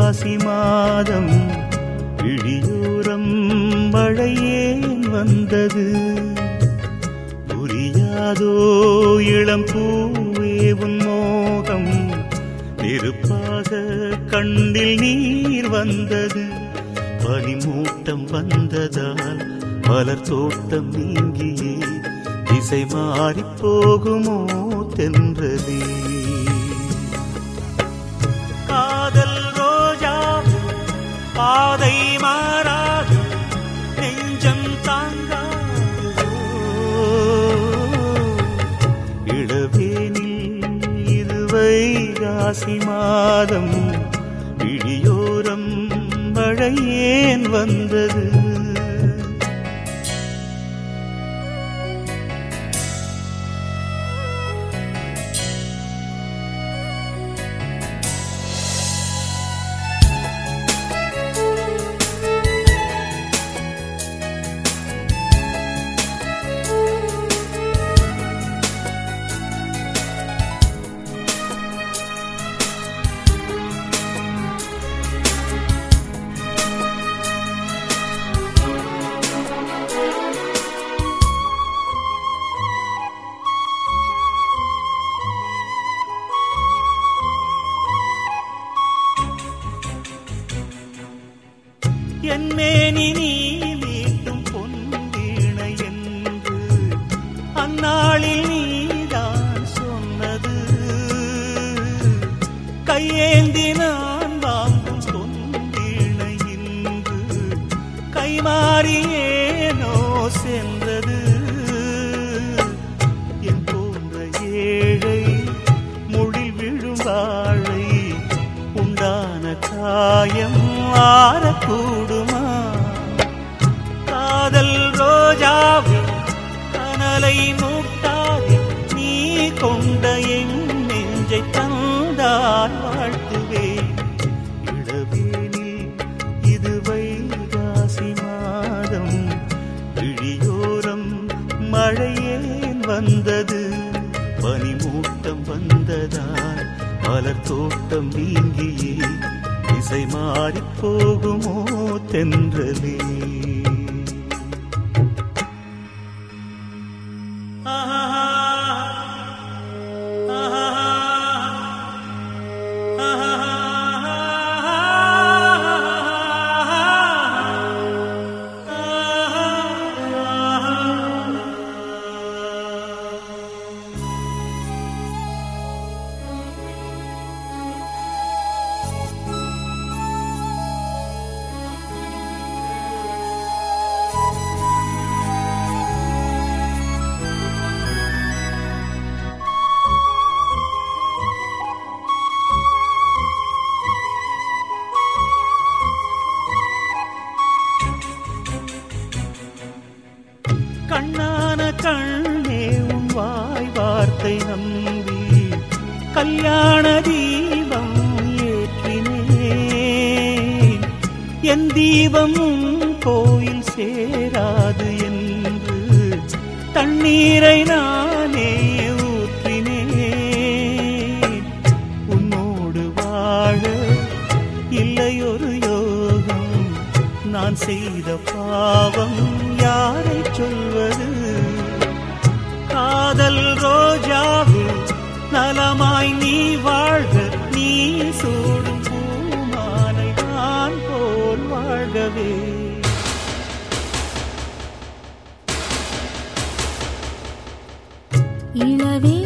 வைகாசி மாதம் இழியூரம் மழையேன் வந்தது புரியாதோ இளம் பூவே உன் மோகம் நெருப்பாக கண்ணில் நீர் வந்தது பனிமூட்டம் வந்ததால் மலர் தோட்டம் நீங்கியே திசை மாறிப் போகுமோ தென்றதே காதல் ரோஜா பாதை மாறாது நெஞ்சம் தாங்காதோ இளவேனில் இது வைகாசி மாதம் இடியோரம் மழையேன் வந்தது என் மேனி நீ மீட்டும் பொன்வீணை என்று அந்நாளில் நீதான் சொன்னது கையேந்தி நான் வாங்கும் பொன்வீணை இன்று கைமாறியேனோ சென்றது என் போன்ற ஏழை முழில் விழும் வாழை உண்டான காயம் ஆறக்கூடுமா காதல் ரோஜாவே கனலை மூட்டாதே நீ கொண்ட என் நெஞ்சை தந்தால் வாழ்த்துவேன் இளவேனில் இது வைகாசி மாதம் விழியோரம் மழையேன் வந்தது பனிமூட்டம் வந்ததால் மலர் தோட்டம் நீங்கியே திசை மாறிப் போகுமோ தென்றலே கண்ணான கண்ணே உன் வாய் வார்த்தை நம்பி கல்யாண தீபம் ஏற்றினேன் என் தீபம் உன் கோயில் சேராது என்று தண்ணீரை நானே ஊற்றினேன் உன்னோடு வாழ இல்லையொரு யோகம் நான் செய்த பாவம் யாரை சொல்வது காதல் ரோஜாவே நலமாய் நீ வாழ்க நீ சூடும் பூமாலை நான் போல் வாழ்கவே இளவே